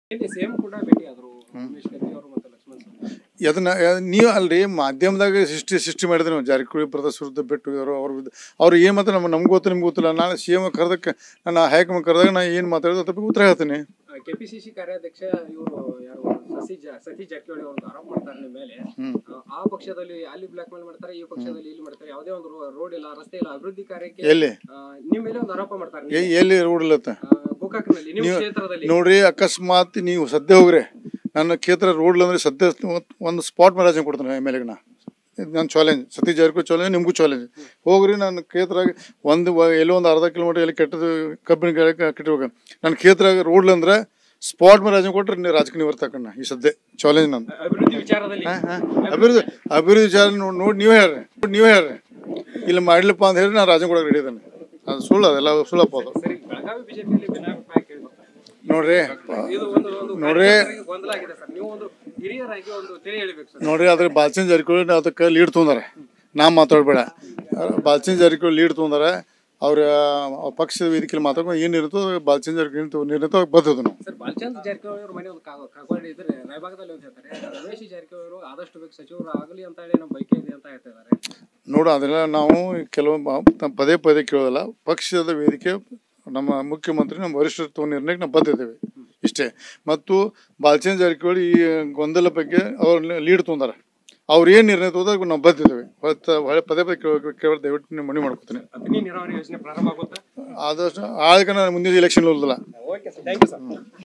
ನಿನ್ನೆ ಸೇಮ್ ಕೂಡ ಭೇಟಿ ಆದ್ರು ಉಮೇಶ್ ಕತ್ತಿ ಅವರು ಮತ್ತು ಲಕ್ಷ್ಮಣ್ ಸವದಿ. ಅದನ್ನ ನೀವು ಅಲ್ರಿ ಮಾಧ್ಯಮದಾಗ ಸೃಷ್ಟಿ ಸೃಷ್ಟಿ ಮಾಡಿದ್ರೆ ನಾವು ಜಾರಕಿಹೊಳಿ ಪ್ರದರ್ಶ ವಿರುದ್ಧ ಬಿಟ್ಟು ಅವರು ಅವ್ರ ವಿರುದ್ಧ ಅವ್ರು ಏನು ಮಾತ್ರ ನಮ್ಮ ನಮ್ಗೆ ಗೊತ್ತು ನಿಮ್ಗೆ ಗೊತ್ತಿಲ್ಲ ನಾನು ಸಿ ಎಮ್ ಕರೆದಕ್ಕೆ ನಾನು ಹೈಕಮಾಂಡ್ ಕರೆದಾಗ ನಾನು ಏನು ಮಾತಾಡೋದು ಅದ್ರ ಬಗ್ಗೆ ಉತ್ತರ ಹೇಳ್ತೀನಿ ಕೆಪಿಸಿಸಿ ಕಾರ್ಯಾಧ್ಯಕ್ಷ ಇವರು ಯಾರು ಸಸಿ ಜ- ಸತೀಶ್ ಜಾರಕಿಹೊಳಿ ಅವರು ಆರೋಪ ಮಾಡ್ತಾರೆ ನಿಮ್ಮ ಮೇಲೆ ಆ, ಆ ಪಕ್ಷದಲ್ಲಿ ಅಲ್ಲಿ ಬ್ಲಾಕ್ ಮೇಲ್ ಮಾಡ್ತಾರೆ ಈ ಪಕ್ಷದಲ್ಲಿ ಇಲ್ಲಿ ಮಾಡ್ತಾರೆ ಯಾವುದೇ ಒಂದು ರೋಡ್ ಇಲ್ಲ ರಸ್ತೆ ಇಲ್ಲ ಅಭಿವೃದ್ಧಿ ಕಾರ್ಯಕ್ಕೆ ಎಲ್ಲಿ ಆ, ನಿಮ್ಮ ಮೇಲೆ ಒಂದು ಆರೋಪ ಮಾಡ್ತಾರೆ ಎ- ಎಲ್ಲಿ ರೂಢಿಲ್ಲತ್ತ ಆ, ಗೋಕಾಕ್ನಲ್ಲಿ ನಿಮ್ಮ ಕ್ಷೇತ್ರದಲ್ಲಿ ನೋಡ್ರಿ ಅಕಸ್ಮಾತ್ ನೀವು ಸದ್ಯ ಹೋಗ್ರಿ ನನ್ನ ಕ್ಷೇತ್ರ ರೋಡ್ ಅಂದ್ರೆ ಸದ್ಯ ಒಂದು ಸ್ಪಾಟ್ ಮೇಲೆ ರಾಜನ್ ಕೊಡ್ತೀನಿ ಎಮ್ ಎಲ್ ಎಗೆ ನನ್ನ ಚಾಲೆಂಜ್ ಸತೀಶ್ ಜಾರಕಿಹೊಳಿ ಚಾಲೆಂಜ್ ನಿಮಗೂ ಚಾಲೆಂಜ್ ಹೋಗ್ರಿ ನನ್ನ ಕ್ಷೇತ್ರ ಒಂದು ವ- ಎಲ್ಲೋ ಒಂದು ಅರ್ಧ ಕಿಲೋಮೀಟರ್ ಎಲ್ಲಿ ಕೆಟ್ಟದು ಕಬ್ಬಿನ ಗಿಡ ಕಟ್ಟಿರ್ಬೇಕು ನನ್ನ ಕ್ಷೇತ್ರ ರೋಡ್ ಅಂದ್ರೆ ಸ್ಪಾಟ್ ಮೇಲೆ ರಾಜನ್ ಕೊಟ್ರೆ ನೀವು ರಾಜಕೀಯ ನಿವರ್ತಕ್ಕಣ್ಣ ಈ ಸದ್ಯ ಚಾಲೆಂಜ್ ನಂದು ಅಭಿವೃದ್ಧಿ ವಿಚಾರದಲ್ಲಿ ಅಭಿವೃದ್ಧಿ ಅಭಿವೃದ್ಧಿ ವಿಚಾರ ನೋಡಿ ನೋಡಿ ನೀವೇ ಹೇಳ್ರಿ ನೀವೇ ಹೇಳ್ರಿ ಇಲ್ಲಿ ಮಾಡ್ಲಿಪ್ಪ ಅಂತ ಹೇಳಿ ನಾನು ರಾಜನ್ ಕೊಡಕ್ಕೆ ರೆಡಿ ಇದ್ದೇನೆ ಅದು ಸುಳ್ಳು ಅದೆಲ್ಲ ಸುಳ್ಳಪ್ಪ ಅದು ಸರಿ ಬೆಳಗಾವಿ ಬಿಜೆಪಿಯಲ್ಲಿ ಭಿನ್ನಾಭಿಪ್ರಾಯ ಕೇಳಿ ಬರ್ತಾ ಇದೆ. ನೋಡ್ರಿ ಇದು ಒಂದು ಒಂದು ನೋಡ್ರಿ. ಕಾರ್ಯಕರ್ತರಿಗೆ ಗೊಂದಲ ಆಗಿದೆ ಸರ್ ನೀವು ಒಂದು ಹಿರಿಯರಾಗಿ ಒಂದು ತಿಳಿ ಹೇಳಬೇಕು ಸರ್ ನೋಡ್ರಿ ಅದ್ರ ಬಾಲ್ಚನ್ ಜಾರಕಿಹೊಳಿ ಅದಕ್ಕೆ ಲೀಡ್ ತೊಗೊಂಡಾರೆ ನಾ ಮಾತಾಡ್ಬೇಡ ಬಾಲ್ಚನ್ ಜಾರಕಿಹೊಳಿ ಲೀಡ್ ತೊಗೊಂಡಾರೆ ಅವ್ರ ಪಕ್ಷದ ವೇದಿಕೆಯಲ್ಲಿ ಮಾತಾಡ್ಕೊಂಡು ಏನು ಇರುತ್ತೋ ಬಾಲ್ಚನ್ ಜಾರಕಿಹೊಳಿ ನಿರ್ಣಯ ಬರ್ತದೆ ನಾವು ಸರ್ ಬಾಲಚಂದ್ರ ಜಾರಕಿಹೊಳಿ ಅವ್ರ ಮನೆ ಒಂದು ಕಾಗೋ- ಕಾಗೋಡಿ ಇದ್ರೆ ರಾಯಭಾಗದಲ್ಲಿ ಅಂತ ಹೇಳ್ತಾರೆ ರಮೇಶ್ ಜಾರಕಿಹೊಳಿ ಅವರು ಆದಷ್ಟು ಬೇಗ ಸಚಿವರು ಆಗಲಿ ಅಂತ ಹೇಳಿ ನಮ್ಮ ಬೈಕೆ ಇದೆ ಅಂತ ಹೇಳ್ತಿದ್ದಾರೆ ನೋಡು ಅದೆಲ್ಲ ನಾವು ಕೆಲವು ಮ- ಪದೇ ಪದೇ ಕೇಳೋದಲ್ಲ ಪಕ್ಷದ ವೇದಿಕೆ ನಮ್ಮ ಮುಖ್ಯಮಂತ್ರಿ ನಮ್ಮ ವರಿಷ್ಠರು ತಗೊಂಡ ನಿರ್ಣಯಕ್ಕೆ ನಾವು ಬದ್ದಿದ್ದೇವೆ ಇಷ್ಟೇ ಮತ್ತು ಬಾಲ್ಚಂದ್ರ ಜಾರಕಿಹೊಳಿ ಈ ಗೊಂದಲ ಬಗ್ಗೆ ಅವ್ರು ಲೀಡ್ ತೊಗೊಂಡಾರೆ ಅವ್ರು ಏನು ನಿರ್ಣಯ ತಗೋದಾಗ ನಾವು ಬದ್ದಿದ್ದೇವೆ ಹೊತ್ತು ಹೊಳೆ ಪದೇ ಪದೇ ಕೇಳೋ ಕೇಳೋ ದಯವಿಟ್ಟು ನೀವು ಮನವಿ ಮಾಡ್ಕೊತೀನಿ ಹತ್ತನೇ ನೀರಾವರಿ ಯೋಜನೆ ಪ್ರಾರಂಭ ಆಗುತ್ತಾ ಆದಷ್ಟು ಆಗ ನಾನು ಮುಂದಿನ ಎಲೆಕ್ಷನ್ ಹೋಗಲ್ಲ okay sir thank you sir